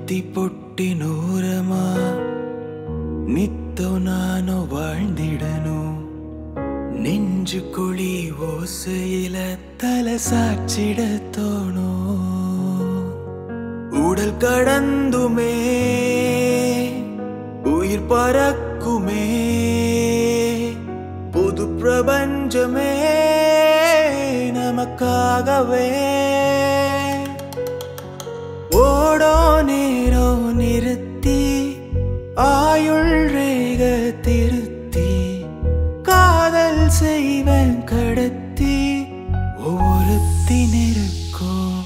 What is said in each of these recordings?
ನೆತ್ತಿ ಪೊಟ್ಟಿ ನೂರಮ ನಿತ್ತೋ ನಾನು வாழ்ந்திடனு நெஞ்சு குழி ஓசையில தலை சாச்சிட தோணும் உடல் கடந்துமே உயிர் பறக்குமே புது பிரபஞ்சமே நமக்காகவே ஓடோ நேரோ நிறுத்தி ஆயுள் ரேக திருத்தி காதல் செய்வன் கடத்தி ஒவ்வொருத்தினிருக்கும்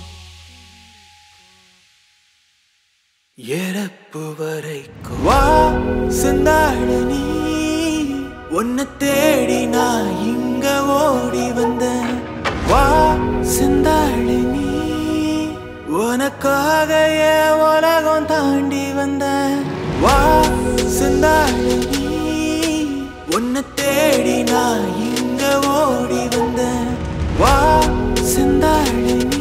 இறப்பு வரைக்கும் வா சிந்தாடு நீ உன்னை தேடி நான் இங்க ஓடி வந்தேன் வா சிந்தாடு நீ உனக்காக என் உலகம் தாண்டி வந்தேன் வா சிந்தாடு நீ உன்னை தேடி நான் இங்க ஓடி வந்தேன் வா சிந்தாடு நீ